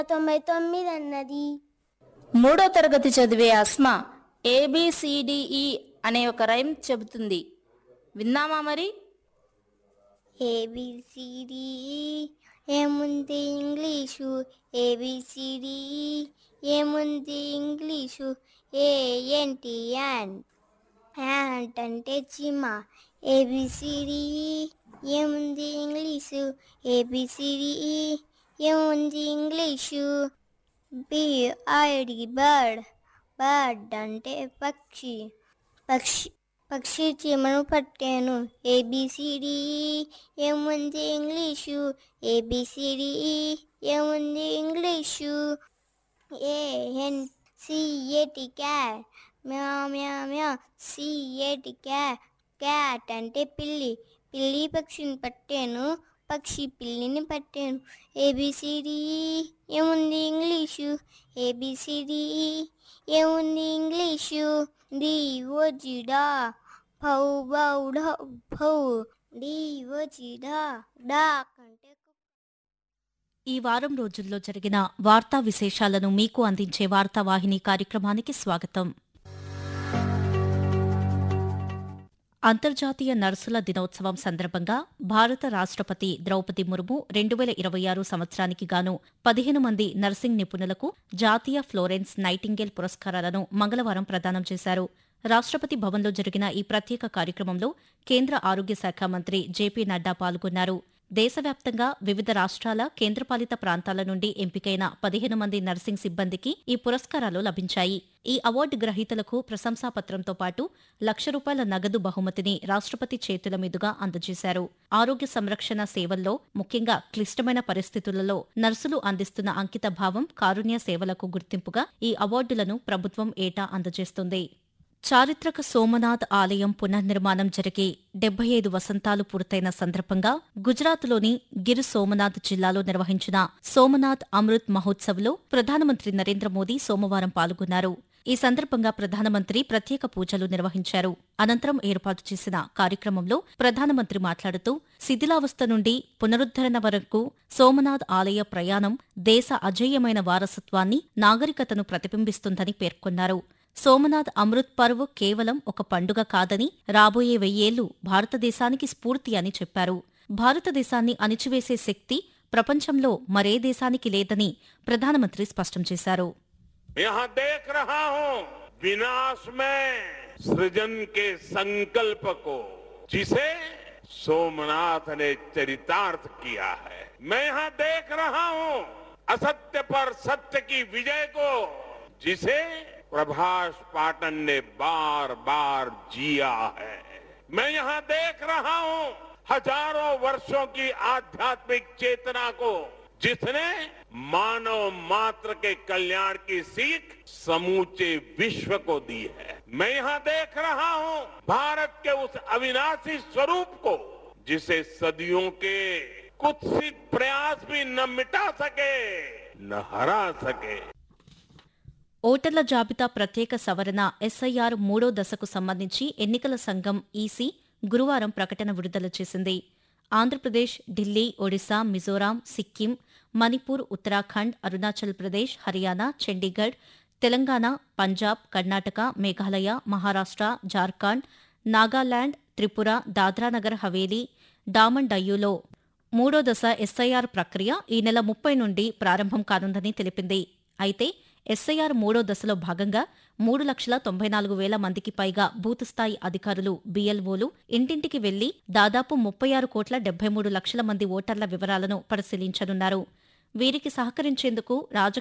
తొంభై తొమ్మిది అన్నది మూడో తరగతి చదివే అస్మా ఏబిసిడిఈ అనే ఒక రైమ్ చెబుతుంది విందామా మరి ఏబిసిడి ఏముంది ఇంగ్లీషు ఏబిసిడి ఏముంది ఇంగ్లీషు ఏ ఏంటి యాన్ యాంట్ అంటే చీమ ఏబిసిడి ఏముంది ఇంగ్లీషు ఏబిసిడి ఏముంది English B I D bird bird అంటే పక్షి పక్షి పక్షి చీమను పట్టాను ఏబిసిడి ఏముంది ఇంగ్లీషు ఏబిసిడి ఏముంది English A N C A T cat మ్యా మ్యా మ్యా సిఏటి క్యాట్ క్యాట్ అంటే పిల్లి పిల్లి పక్షిని పట్టాను పక్షి పిల్లిని పట్టాను ఏబిసిడి ఏముంది ఇంగ్లీషు ఏబిసిడి ఏముంది ఇంగ్లీషు డి ఓ జిడా భౌ బౌ ఢ భౌ డి ఓ జిడా డాక్ అంటే ఈ వారం రోజుల్లో జరిగిన వార్తా విశేషాలను మీకు అందించే వార్తావాహిని కార్యక్రమానికి స్వాగతం అంతర్జాతీయ నర్సుల దినోత్సవం సందర్భంగా భారత రాష్ట్రపతి ద్రౌపది ముర్ము రెండు వేల ఇరవై ఆరు సంవత్సరానికి గాను పదిహేను మంది నర్సింగ్ నిపుణులకు జాతీయ ఫ్లోరెన్స్ నైటింగేల్ పురస్కారాలను మంగళవారం ప్రదానం చేశారు రాష్ట్రపతి భవన్లో జరిగిన ఈ ప్రత్యేక కార్యక్రమంలో కేంద్ర ఆరోగ్య శాఖ మంత్రి జేపీ నడ్డా పాల్గొన్నారు దేశవ్యాప్తంగా వివిధ రాష్ట్రాల కేంద్రపాలిత ప్రాంతాల నుండి ఎంపికైన పదిహేను మంది నర్సింగ్ సిబ్బందికి ఈ పురస్కారాలు లభించాయి ఈ అవార్డు గ్రహీతలకు ప్రశంసాపత్రంతో పాటు లక్ష రూపాయల నగదు బహుమతిని రాష్ట్రపతి చేతుల మీదుగా అందజేశారు ఆరోగ్య సంరక్షణ సేవల్లో ముఖ్యంగా క్లిష్టమైన పరిస్థితులలో నర్సులు అందిస్తున్న అంకిత భావం కారుణ్య సేవలకు గుర్తింపుగా ఈ అవార్డులను ప్రభుత్వం ఏటా అందజేస్తుంది చారిత్రక సోమనాథ్ ఆలయం పునర్నిర్మాణం జరిగి డెబ్బై ఐదు వసంతాలు పూర్తయిన సందర్భంగా గుజరాత్లోని గిర్ సోమనాథ్ జిల్లాలో నిర్వహించిన సోమనాథ్ అమృత్ మహోత్సవ్లో ప్రధానమంత్రి నరేంద్ర మోదీ సోమవారం పాల్గొన్నారు ఈ సందర్భంగా ప్రధానమంత్రి ప్రత్యేక పూజలు నిర్వహించారు అనంతరం ఏర్పాటు చేసిన కార్యక్రమంలో ప్రధానమంత్రి మాట్లాడుతూ శిథిలావస్థ నుండి పునరుద్ధరణ వరకు సోమనాథ్ ఆలయ ప్రయాణం దేశ అజేయమైన వారసత్వాన్ని నాగరికతను ప్రతిబింబిస్తుందని పేర్కొన్నారు సోమనాథ్ అమృత్ పర్వ్ కేవలం ఒక పండుగ కాదని రాబోయే వెయ్యేళ్లు భారతదేశానికి స్ఫూర్తి అని చెప్పారు భారతదేశాన్ని అణిచివేసే శక్తి ప్రపంచంలో మరే దేశానికి లేదని ప్రధానమంత్రి స్పష్టం చేశారు यहाँ देख रहा हूं विनाश में सृजन के संकल्प को जिसे सोमनाथ ने चरितार्थ किया है मैं यहाँ देख रहा हूं असत्य पर सत्य की विजय को जिसे प्रभाष पाटन ने बार बार जिया है मैं यहाँ देख रहा हूं हजारों वर्षों की आध्यात्मिक चेतना को जिसने मानव मात्र के कल्याण की सीख समूचे विश्व को दी है मैं यहाँ देख रहा हूँ भारत के उस अविनाशी स्वरूप को जिसे सदियों के कुत्सित प्रयास भी न मिटा सके न हरा सके ఓటర్ల జాబితా ప్రత్యేక సవరణ ఎస్ఐఆర్ మూడో దశకు సంబంధించి ఎన్నికల సంఘం ఈసీ గురువారం ప్రకటన విడుదల చేసింది ఆంధ్రప్రదేశ్ ఢిల్లీ ఒడిశా మిజోరాం సిక్కిం మణిపూర్ ఉత్తరాఖండ్ అరుణాచల్ ప్రదేశ్ హర్యానా చండీగఢ్ తెలంగాణ పంజాబ్ కర్ణాటక మేఘాలయ మహారాష్ట్ర జార్ఖండ్ నాగాలాండ్ త్రిపుర దాద్రానగర్ హవేలీ డామన్ డయ్యూలో మూడో దశ ఎస్ఐఆర్ ప్రక్రియ ఈ నెల ముప్పై నుండి ప్రారంభం కానుందని తెలిపింది అయితే ఎస్ఐఆర్ మూడో దశలో భాగంగా మూడు లక్షల తొంభై నాలుగు వేల మందికి పైగా బూత్ స్థాయి అధికారులు బీఎల్ఓలు ఇంటింటికి వెళ్లి దాదాపు ముప్పై ఆరు కోట్ల డెబ్బై మూడు లక్షల మంది ఓటర్ల వివరాలను పరిశీలించనున్నారు వీరికి సహకరించేందుకు రాజకీయ